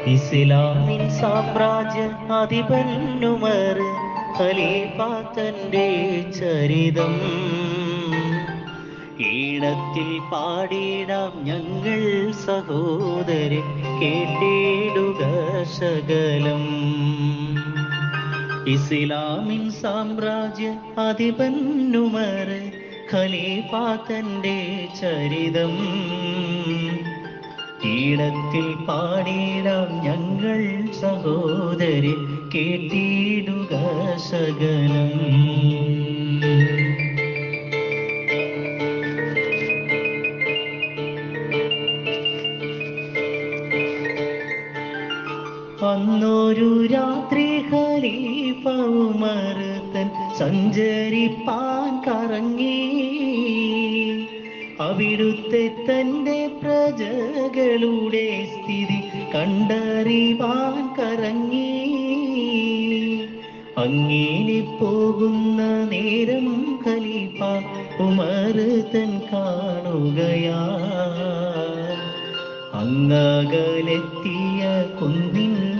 ഇസ്ലാമിൻ സാമ്രാജ്യ അധിപന്നുമർ ഖലീഫാത്തന്റെ ചരിതം ഈണത്തിൽ പാടിടാം ഞങ്ങൾ സഹോദരെ കേട്ടിടുക ശകലം ഇസ്ലാമിൻ സാമ്രാജ്യ അധിപന്നുമർ ഖലീഫാത്തന്റെ ചരിതം ഈണത്തിൽ പാടിടാം ഞങ്ങൾ സഹോദരി കേട്ടിടുക ശകലം അന്നൊരു രാത്രി ഖലീഫ ഉമർ തൻ സഞ്ചരിപ്പാൻ കറങ്ങി അവിടുത്തെ തന്റെ പ്രജകളുടെ സ്ഥിതി കണ്ടറിവാൻ കറങ്ങി അങ്ങനെ പോകുന്ന നേരം ഖലീഫ ഉമർ തൻ കാണുകയാ അങ്ങകലെത്തിയ കുന്നിൻ